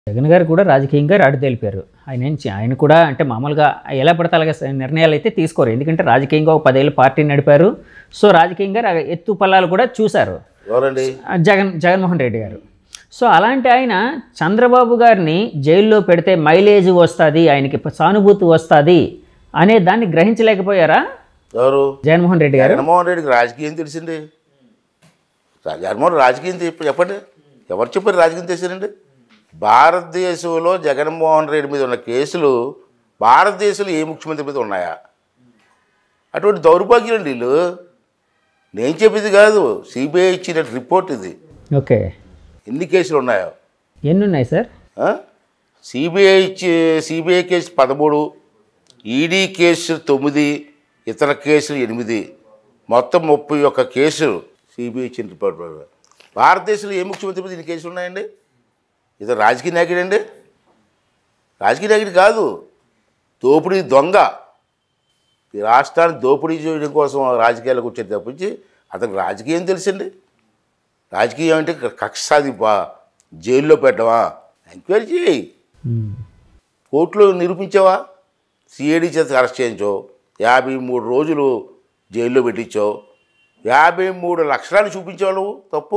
జగన్ గారు కూడా రాజకీయంగా రాడు తెలిపారు ఆయన ఏం చే- ఆయన కూడా అంటే మామూలుగా ఎలా పడితే అలాగే స- నిర్ణయాలు అయితే తీసుకోరు ఎందుకంటే రాజకీయంగా ఒక పదేళ్ళు పార్టీ నడిపారు సో రాజకీయంగా రా- ఎత్తు పల్లాలు కూడా చూశారు ఎవరండి ఆ, జగన్ జగన్మోహన్ రెడ్డి గారు సో అలాంటి ఆయన చంద్రబాబు గారిని జైల్లో పెడితే మైలేజ్ వస్తుంది ఆయనకి సానుభూతి వస్తుంది అనే దాన్ని గ్రహించలేకపోయారా ఎవరు జగన్మోహన్ రెడ్డి గారు జగన్మోహన్ రెడ్డికి రాజకీయం తెలిసింది రా- జగన్మోహన్ రాజకీయం చెప్ప- చెప్పండి ఎవరు చెప్పారు రాజకీయం తెలిసిందండి భారతదేశంలో జగన్మోహన్ రెడ్డి మీద ఉన్న కేసులు భారతదేశంలో ఏ ముఖ్యమంత్రి మీద ఉన్నాయా అటువంటి దౌర్భాగ్యం అండి వీళ్ళు నేను చెప్పింది కాదు సిబిఐ ఇచ్చిన రిపోర్ట్ ఇది ఓకే ఎన్ని కేసులు ఉన్నాయో ఎన్ని ఉన్నాయి సార్ సిబిఐ ఇచ్చి సిబిఐ కేసు పదమూడు ఈడీ కేసు తొమ్మిది ఇతర కేసులు ఎనిమిది మొత్తం ముప్పై ఒక్క కేసులు సిబిఐ ఇచ్చిన రిపోర్ట్ ప్రకారం. భారతదేశంలో ఏ ముఖ్యమంత్రి మీద ఇన్ని కేసులు ఉన్నాయండి ఇది రాజకీయ నాయకుడు అండి రాజకీయ నాయకుడు కాదు దోపిడీ దొంగ ఈ రాష్ట్రాన్ని దోపిడీ చేయడం కోసం రాజకీయాలకు వచ్చేది తప్పించి అతనికి రాజకీయం తెలుసండి రాజకీయం అంటే కక్ష సాధింపా జైల్లో పెట్టవా ఎంక్వైరీ చేయి ఉమ్. కోర్టులో నిరూపించావా సిఐడి చేత అరెస్ట్ చేయించావు యాభై మూడు రోజులు జైల్లో పెట్టించావు యాభై మూడు లక్షలాలు చూపించావు నువ్వు తప్పు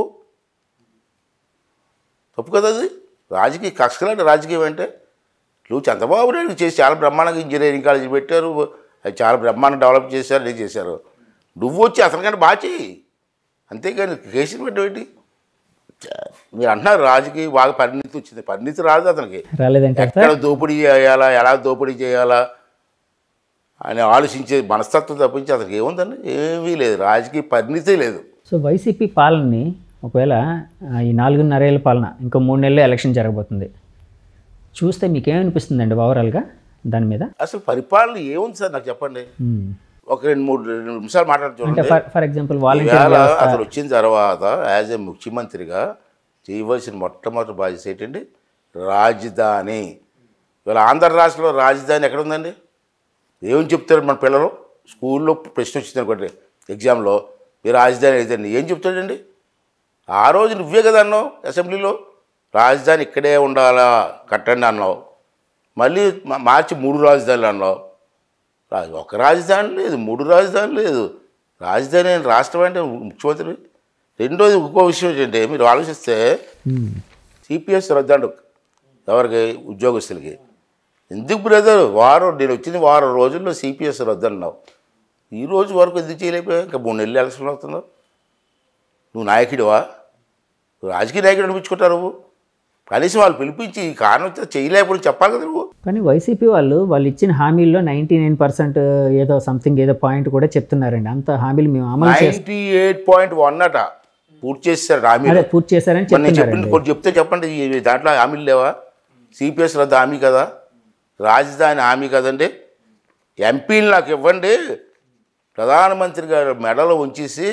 తప్పు కదా అది రాజకీయ కక్షలాంటి రాజకీయం అంటే నువ్వు చంద్రబాబు నాయుడు చేసి చాలా బ్రహ్మాండంగా ఇంజనీరింగ్ కాలేజీ పెట్టారు అది చాలా బ్రహ్మాండం డెవలప్ చేశారు నేను చేశారు నువ్వు వచ్చి అతనికంటే బాగా చేయి అంతేగాని కేసులు పెట్టేటి మీరు అంటున్నారు రాజకీయ బాగా పరిణితి వచ్చింది పరిణితి రాదు అతనికి రాలేదంటే ఎక్కడ దోపిడీ చేయాలా ఎలా దోపిడీ చేయాలా అని ఆలోచించే మనస్తత్వం తప్పించి అతనికి ఏముందండి ఏమీ లేదు రాజకీయ పరిణితే లేదు సో వైసీపీ పాలనని ఒకవేళ ఆ, ఈ నాలుగున్నరేళ్ళ పాలన ఇంకో మూడు నెలలు ఎలక్షన్ జరగబోతుంది చూస్తే మీకేమనిపిస్తుందండి ఓవరాల్గా దాని మీద అసలు పరిపాలన ఏముంది సార్ నాకు చెప్పండి ఉమ్. ఒక రెండు మూడు రెండు నిమిషాలు మాట్లాడి అంటే చూడండి ఫర్ ఫర్ ఎగ్జాంపుల్ వాలంటీర్ ఈవేళ అతను వచ్చిన తర్వాత యాజ్ ఏ ముఖ్యమంత్రిగా చేయవలసిన మొట్టమొదటి బాధ్యత ఏంటండి రాజధాని ఇవాళ ఆంధ్ర రాష్ట్రంలో రాజధాని ఎక్కడ ఉందండి ఏమని చెప్తారు మన పిల్లలు స్కూల్లో ప్రశ్న వచ్చింది అనుకోండి ఎగ్జామ్లో మీ రాజధాని ఏదండి ఏం చెప్తాడండి ఆ రోజు నువ్వే కదా అన్నావు అసెంబ్లీలో రాజధాని ఇక్కడే ఉండాలా కట్టండి అన్నావు మళ్ళీ మా- మార్చి మూడు రాజధానులు అన్నావు రా- ఒక రాజధాని లేదు మూడు రాజధాని లేదు రాజధాని అయిన రాష్ట్రం అంటే ముఖ్యమంత్రి రెండోది ఇంకో విషయం ఏంటంటే మీరు ఆలోచిస్తే ఉమ్. సిపిఎస్ రద్దండు ఎవరికి ఉద్యోగస్తులకి ఎందుకు బ్రదర్ వారం నేను వచ్చిన వారం రోజుల్లో సిపిఎస్ రద్దన్నావు ఈ రోజు వరకు ఎందుకు చేయలేకపోయావు ఇంకా మూడు నెలలు ఎలక్షన్ అవుతున్నావు నువ్వు నాయకుడివా నువ్వు రాజకీయ నాయకుడు అనిపించుకుంటావు నువ్వు కనీసం వాళ్ళు పిలిపించి ఈ కారణం చేత చేయలేకపోతే చెప్పాలి కదా నువ్వు కానీ వైసీపీ వాళ్ళు వాళ్ళు ఇచ్చిన హామీల్లో నైంటీ నైన్ పర్సెంట్ ఏదో సంథింగ్ ఏదో పాయింట్ కూడా చెప్తున్నారండి అంత హామీలు మేము అమలు చేస్తాం నైంటీ ఎయిట్ పాయింట్ వన్ అట పూర్తి చేస్తారు హామీ అదే పూర్తి చేశారని మరి నేను చెప్తున్నారండి చెప్పింది కొన్ని చెప్తే చెప్పండి ఈ దాంట్లో హామీలు లేవా సిపిఎస్ రద్దు హామీ కదా రాజధాని హామీ కదండి ఎంపీలు నాకు ఇవ్వండి ప్రధానమంత్రి గారు మెడలో ఉంచేసి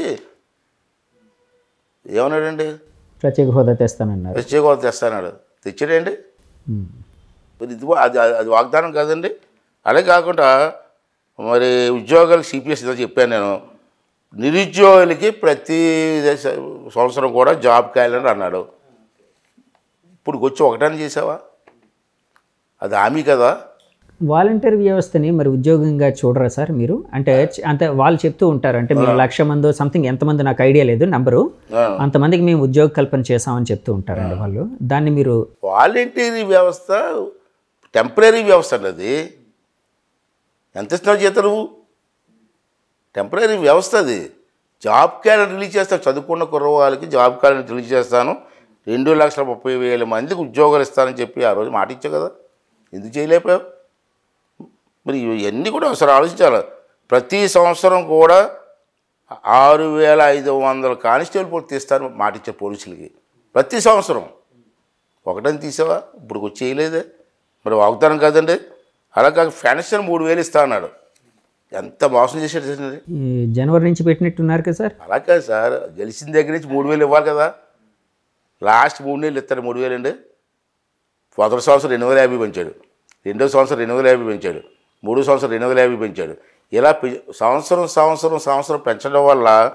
ఏమన్నాడండి ప్రత్యేక హోదా తెస్తానన్నారు ప్రత్యేక హోదా తెస్తానాడు తెచ్చాడండి ఉమ్. మరి ఇది వా- అది అది వాగ్దానం కాదండి అలాగే కాకుండా మరి ఉద్యోగాలకు సిపిఎస్ ఏదో చెప్పాను నేను నిరుద్యోగులకి ప్రతి దశ- సంవత్సరం కూడా జాబ్ క్యాలెండర్ అన్నాడు ఇప్పుడు వచ్చి ఒకటాన్ని చేసావా అది హామీ కదా వాలంటీర్ వ్యవస్థని మరి ఉద్యోగంగా చూడరా సార్ మీరు అంటే చ- అంటే వాళ్ళు చెప్తూ ఉంటారు అంటే మేము లక్ష మంది సంథింగ్ ఎంతమంది నాకు ఐడియా లేదు నంబరు ఆ. అంతమందికి మేము ఉద్యోగ కల్పన చేసామని చెప్తూ ఉంటారండి వాళ్ళు దాన్ని మీరు వాలంటీరీ వ్యవస్థ టెంపరీ వ్యవస్థ అండి అది ఎంత ఇస్తున్నావు జీతం నువ్వు టెంపరీ వ్యవస్థ అది జాబ్ క్యాలెండర్ రిలీజ్ చేస్తాను చదువుకున్న కుర్రవాళ్ళకి జాబ్ క్యాలెండర్ రిలీజ్ చేస్తాను రెండు లక్షల ముప్పై వేల మందికి ఉద్యోగాలు ఇస్తానని చెప్పి ఆ రోజు మాట ఇచ్చావు కదా ఎందుకు చేయలేకపోయావు మరి ఇవన్నీ కూడా ఒకసారి ఆలోచించాలి ప్రతి సంవత్సరం కూడా ఆరు వేల ఐదు వందల కానిస్టేబుల్ పోటీ తీస్తాను మాట ఇచ్చే పోలీసులకి ప్రతి సంవత్సరం ఒకటని తీసావా ఇప్పుడు వచ్చి చేయలేదే మరి వాగ్దానం కాదండి అలా కాక పెన్షన్ మూడు వేలు ఇస్తా అన్నాడు ఎంత మోసం చేశాడు చూడండి. ఈ జనవరి నుంచి పెట్టినట్టున్నారు కదా సార్ అలా కాదు సార్ గెలిచిన దగ్గర నుంచి మూడు వేలు ఇవ్వాలి కదా లాస్ట్ మూడు నెలలు ఇస్తారు మూడు వేలు అండి మొదటి సంవత్సరం రెండు వందల యాభై పెంచాడు రెండో సంవత్సరం రెండు వందల యాభై పెంచాడు మూడో సంవత్సరం రెండు వందల యాభై పెంచాడు ఇలా పె- సంవత్సరం సంవత్సరం సంవత్సరం పెంచడం వల్ల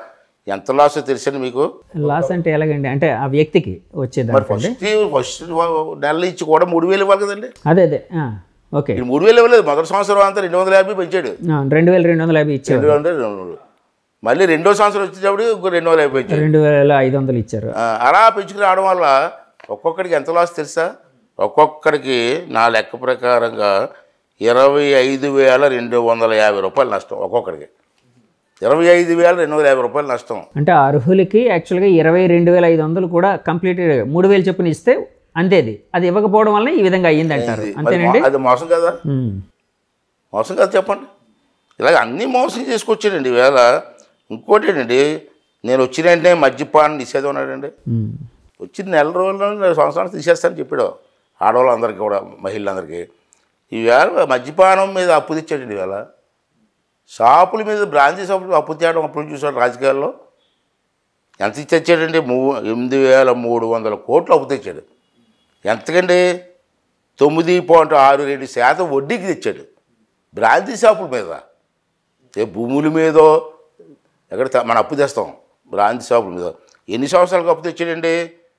ఎంత లాస్ తెలుసండి మీకు లాస్ అంటే ఎలాగండి అంటే ఆ వ్యక్తికి మరి వచ్చేదానికి ఫస్ట్ ఫస్ట్ నెల ఇచ్చి కూడా మూడు వేలు ఇవ్వాలి కదండి అదే అదే ఆ, ఓకే ఇది మూడు వేలు ఇవ్వలేదు మొదటి సంవత్సరం అంతా రెండు వందల యాభై పెంచాడు ఆ, రెండు వేల రెండు వందల యాభై ఇచ్చారు రెండు వందలు రెండు వందలు మళ్ళీ రెండో సంవత్సరం వచ్చేటప్పుడు ఇంకో రెండు వందల యాభై పెంచాడు రెండు వేల ఐదు వందలు ఇచ్చారు ఆ, అలా పెంచుకుని రావడం వల్ల ఒక్కొక్కడికి ఎంత లాస్ తెలుసా ఒక్కొక్కడికి నా లెక్క ప్రకారంగా ఇరవై ఐదు వేల రెండు వందల యాభై రూపాయలు నష్టం ఒక్కొక్కడికి ఇరవై ఐదు వేల రెండు వందల యాభై రూపాయలు నష్టం అంటే అర్హులకి యాక్చువల్గా ఇరవై రెండు వేల ఐదు వందలు కూడా కంప్లీట్ మూడు వేలు చొప్పున ఇస్తే అంతేది అది ఇవ్వకపోవడం వల్ల ఈ విధంగా అయ్యింది అంటారు అది అంతేనండి మో- అది మోసం కదా ఉమ్. మోసం కదా చెప్పండి ఇలాగ అన్నీ మోసం చేసుకొచ్చాడండి ఈవేళ ఇంకోటి ఏంటండి నేను వచ్చిన వెంటనే మద్యపానం నిషేధం ఉన్నాడండి ఉమ్. వచ్చిన నెల రోజుల్లో నేను సంవత్సరానికి తీసేస్తానని చెప్పాడు ఆడవాళ్ళందరికీ కూడా మహిళలందరికీ ఈవేళ మద్యపానం మీద అప్పు తెచ్చాడండి ఈవేళ షాపుల మీద బ్రాంచీ షాపులు అప్పు తేయడం అప్పుడు చూసాడు రాజకీయాల్లో ఎంత ఇచ్చి తెచ్చాడండి మూ ఎనిమిది వేల మూడు వందల కోట్లు అప్పు తెచ్చాడు ఎంతకండి తొమ్మిది పాయింట్ ఆరు రెండు శాతం వడ్డీకి తెచ్చాడు బ్రాంతి షాపుల మీద ఏ భూముల మీదో ఎక్కడ త- మన అప్పు తెస్తాం బ్రాంతి షాపుల మీద ఎన్ని సంవత్సరాలకు అప్పు తెచ్చాడండి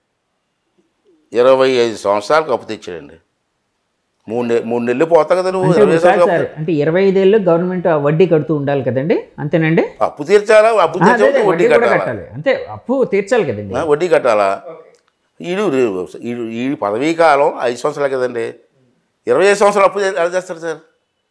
ఇరవై ఐదు సంవత్సరాలకు అప్పు తెచ్చాడండి మూడు నె మూడు నెలలు పోతా కదా నువ్వు అంటే ఇరవై ఇప్పుడు కాదు సంవత్సరాలు సార్ అంటే ఇరవై ఐదేళ్ళు గవర్నమెంట్ ఆ వడ్డీ కడుతూ ఉండాలి కదండి అంతేనండి అప్పు తీర్చాలా అప్పు ఆ, అదే, తీర్చాలి అదే, వడ్డీ వడ్డీ కూడా కట్టాలా కట్టాలి అంతే అప్పు తీర్చాలి కదండి ఆ, వడ్డీ కట్టాలా ఈడు ఈడు ఈ పదవీ కాలం ఐదు సంవత్సరాలు కదండి ఇరవై ఐదు సంవత్సరాలు అప్పు చే- ఎలా చేస్తారు సార్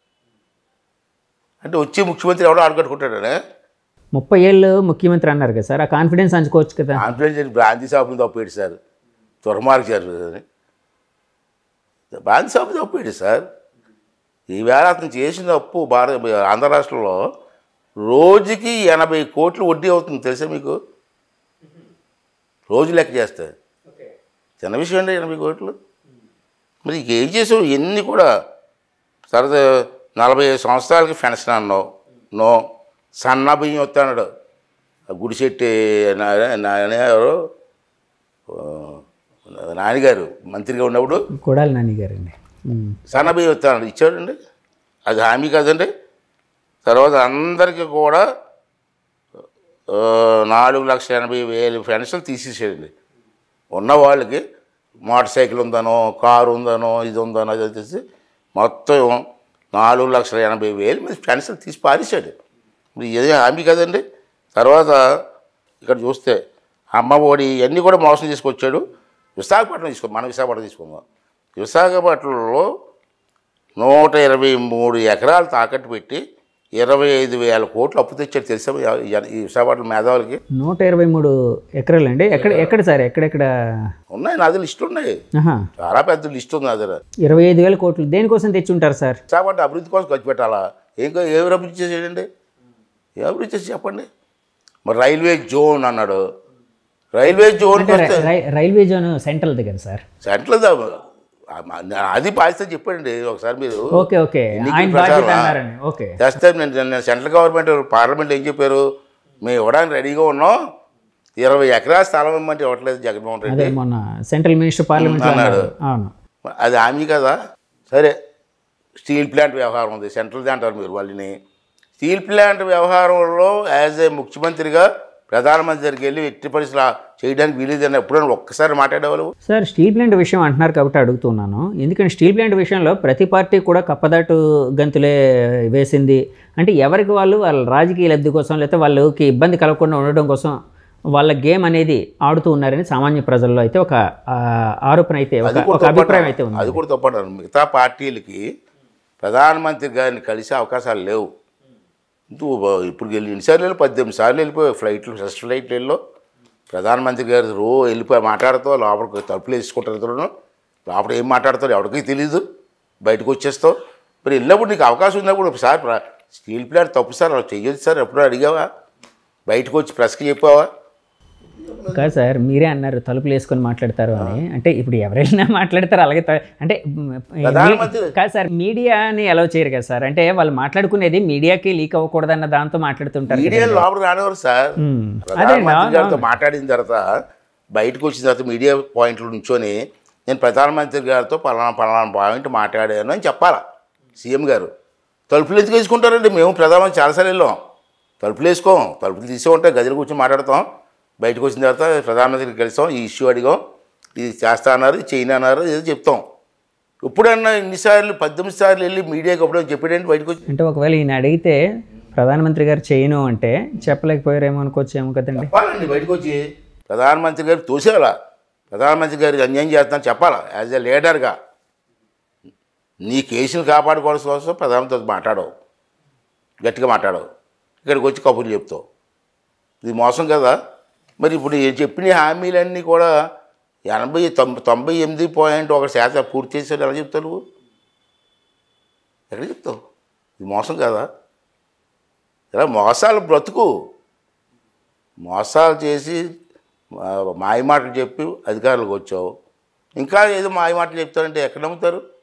అంటే వచ్చి ముఖ్యమంత్రి ఎవడో ఆడగట్టుకుంటాడనే ముప్పై ఏళ్ళు ముఖ్యమంత్రి అన్నారు కదా సార్ ఆ కాన్ఫిడెన్స్ అంచుకోవచ్చు కదా కాన్ఫిడెన్స్ అని బ్రాంతి షాపుని తప్పేడు సార్ దుర్మార్గారు అని బ్రాంతి షాపు తప్పేడు సార్ ఈవేళ అతను చేసిన అప్పు భారత ఆంధ్ర రాష్ట్రంలో రోజుకి ఎనభై కోట్లు వడ్డీ అవుతుంది తెలుసా మీకు రోజు లెక్క చేస్తే చిన్న విషయం అండి ఎనభై కోట్లు మరి ఏం చేసావు ఎన్ని కూడా సరదా నలభై ఐదు సంవత్సరాలకి పెన్షన్ అన్నావు నో సన్న బియ్యం వస్తాడు గుడిశెట్టి నా- నాయన ఎవరు ఆ, నాన్నగారు మంత్రిగా ఉన్నప్పుడు కొడాలి నాని గారండి ఉమ్. సన్న బియ్యం వస్తాడు ఇచ్చాడండి అది హామీ కదండి తర్వాత అందరికీ కూడా ఆ, నాలుగు లక్షల ఎనభై వేలు పెన్షన్ తీసేసాడండి ఉన్న వాళ్ళకి మోటార్ సైకిల్ ఉందనో కారు ఉందనో ఇది ఉందనో అది వచ్చేసి మొత్తం నాలుగు లక్షల ఎనభై వేలు మీద పెన్షన్ తీసి పారేశాడు మరి ఇదే హామీ కదండి తర్వాత ఇక్కడ చూస్తే అమ్మ ఒడి ఇవన్నీ కూడా మోసం తీసుకొచ్చాడు విశాఖపట్నం తీసుకో మన విశాఖపట్నం తీసుకుందాం విశాఖపట్నంలో నూట ఇరవై మూడు ఎకరాలు తాకట్టు పెట్టి ఇరవై ఐదు వేల కోట్లు అప్పు తెచ్చాడు తెలుసా ఈ- ఈ విశాఖపట్నం మేధావులకి నూట ఇరవై మూడు ఎకరాలు అండి ఎక్కడ ఎక్కడ సార్ ఎక్కడెక్కడ ఉన్నాయి నాది లిస్ట్ ఉన్నాయి ఆహా. చాలా పెద్ద లిస్ట్ ఉంది నా దగ్గర ఇరవై ఐదు వేల కోట్లు దేనికోసం తెచ్చి ఉంటారు సార్ విశాఖపట్నం అభివృద్ధి కోసం ఖర్చు పెట్టాలా ఏం కా- ఏం అభివృద్ధి చేసాడండి ఏం అభివృద్ధి చేసి చెప్పండి మరి రైల్వే జోన్ అన్నాడు రైల్వే జోన్ అంటే రై- రై- రైల్వే జోన్ సెంట్రల్ దగ్గర సార్ సెంట్రల్ అది బాధ్యత చెప్పండి ఒకసారి మీరు ఓకే ఓకే ఎన్నికల ఆయన బాధ్యత ప్రచారం, ఆ. అన్నారండి ఓకే చేస్తే నేను నేను సెంట్రల్ గవర్నమెంట్ పార్లమెంట్ ఏం చెప్పారు మేము ఇవ్వడానికి రెడీగా ఉన్నాం ఇరవై ఎకరాల స్థలం ఇవ్వమంటే ఇవ్వట్లేదు జగన్మోహన్ రెడ్డి అదే మొన్న సెంట్రల్ మినిస్టర్ పార్లమెంట్ అన్నాడు. అవును అది హామీ కదా సరే స్టీల్ ప్లాంట్ వ్యవహారం ఉంది సెంట్రల్ది అంటారు మీరు వాళ్ళని స్టీల్ ప్లాంట్ వ్యవహారంలో యాజ్ ఏ ముఖ్యమంత్రిగా ప్రధానమంత్రి దగ్గరికి వెళ్ళి ఎట్టి పరిస్థితులు ఆ చేయడానికి వీలేదని ఎప్పుడైనా ఒక్కసారి మాట్లాడేవాళ్ళు సార్ స్టీల్ ప్లాంట్ విషయం అంటున్నారు కాబట్టి అడుగుతున్నాను ఎందుకంటే స్టీల్ ప్లాంట్ విషయంలో ప్రతి పార్టీ కూడా కప్పదాటు గంతులే వేసింది అంటే ఎవరికి వాళ్ళు వాళ్ళ రాజకీయ లబ్ధి కోసం లేకపోతే వాళ్ళకి ఇబ్బంది కలగకుండా ఉండడం కోసం వాళ్ళ గేమ్ అనేది ఆడుతూ ఉన్నారని సామాన్య ప్రజల్లో అయితే ఒక ఆ, ఆరోపణ అయితే ఒక అది కూడా ఒక అభిప్రాయం అయితే ఉంది అది కూడా తప్పంటారు మిగతా పార్టీలకి ప్రధానమంత్రి గారిని కలిసే అవకాశాలు లేవు ఇంటూ ఇప్పుడు వెళ్ళి ఎన్నిసార్లు వెళ్ళి పద్దెనిమిది సార్లు వెళ్ళిపోయి ఫ్లైట్లు ఫస్ట్ ఫ్లైట్లు వెళ్ళో ప్రధానమంత్రి గారు రో వెళ్ళిపోయి మాట్లాడుతూ లోపలికి తలుపులు వేసుకుంటారు లోపల ఏం మాట్లాడతారు ఎవరికి తెలియదు బయటకు వచ్చేస్తావు మరి వెళ్ళినప్పుడు నీకు అవకాశం ఉన్నప్పుడు ఒకసారి ప్ర- స్టీల్ ప్లాంట్ తప్పు సార్ అలా చెయ్యొచ్చు సార్ ఎప్పుడో అడిగావా బయటకు వచ్చి ప్రెస్కి చెప్పావా కాదు సార్ మీరే అన్నారు తలుపులు వేసుకొని మాట్లాడతారు అని అంటే ఇప్పుడు ఎవరైనా మాట్లాడతారు అలాగే త- అంటే మ్, ప్రధానమంత్రి- కాదు సార్ మీడియాని అలౌ చేయరు కదా సార్ అంటే వాళ్ళు మాట్లాడుకునేది మీడియాకి లీక్ అవ్వకూడదన్న దాంతో మాట్లాడుతుంటారు కదా. మీడియా లోపలికి రానివారు సార్ మ్. అదే ప్రధానమంత్రి గారితో మాట్లాడిన తర్వాత బయటకు వచ్చిన తర్వాత మీడియా పాయింట్లు నుంచొని నేను ప్రధానమంత్రి గారితో పలానా పలానా పాయింట్ మాట్లాడాను అని చెప్పాలా సీఎం గారు తలుపులు ఎందుకు వేసుకుంటారండి మేము ప్రధానమంత్రి చాలాసార్లు వెళ్ళాం తలుపులు వేసుకోం తలుపులు తీసే ఉంటాయి గదిలో కూర్చొని మాట్లాడతాం బయటకు వచ్చిన తర్వాత ప్రధానమంత్రికి కలిసాం ఈ ఇష్యూ అడిగాం ఇది చేస్తా అన్నారు ఇది చేయను అన్నారు ఏదో చెప్తాం ఎప్పుడన్నా ఇన్నిసార్లు పద్దెనిమిది సార్లు వెళ్ళి మీడియాకి ఎప్పుడైనా చెప్పాడంటే బయటకు వచ్చి అంటే ఒకవేళ ఈయన అడిగితే ప్రధానమంత్రి గారు చేయను అంటే చెప్పలేకపోయారేమో అనుకోవచ్చేమో కదండి చెప్పాలండి బయటకు వచ్చి ప్రధానమంత్రి గారు తోసేయాలా ప్రధానమంత్రి గారికి అన్యాయం చేస్తాను చెప్పాలా యాజ్ ఎ లీడర్గా నీ కేసును కాపాడుకోవడం కోసం ప్రధానమంత్రితో మాట్లాడవు గట్టిగా మాట్లాడవు ఇక్కడికి వచ్చి కబుర్లు చెప్తావు ఇది మోసం కదా మరి ఇప్పుడు ఈ చెప్పిన హామీలన్నీ కూడా ఎనభై తొంభై తొంభై ఎనిమిది పాయింట్ ఒక శాతం పూర్తి చేసాడు ఎలా చెప్తావు నువ్వు ఎక్కడ చెప్తావు ఇది మోసం కదా ఇలా మోసాలు బ్రతుకు మోసాలు చేసి మా- మాయ మాటలు చెప్పి అధికారులకు వచ్చావు ఇంకా ఏదో మాయ మాటలు చెప్తారంటే ఎక్కడ నమ్ముతారు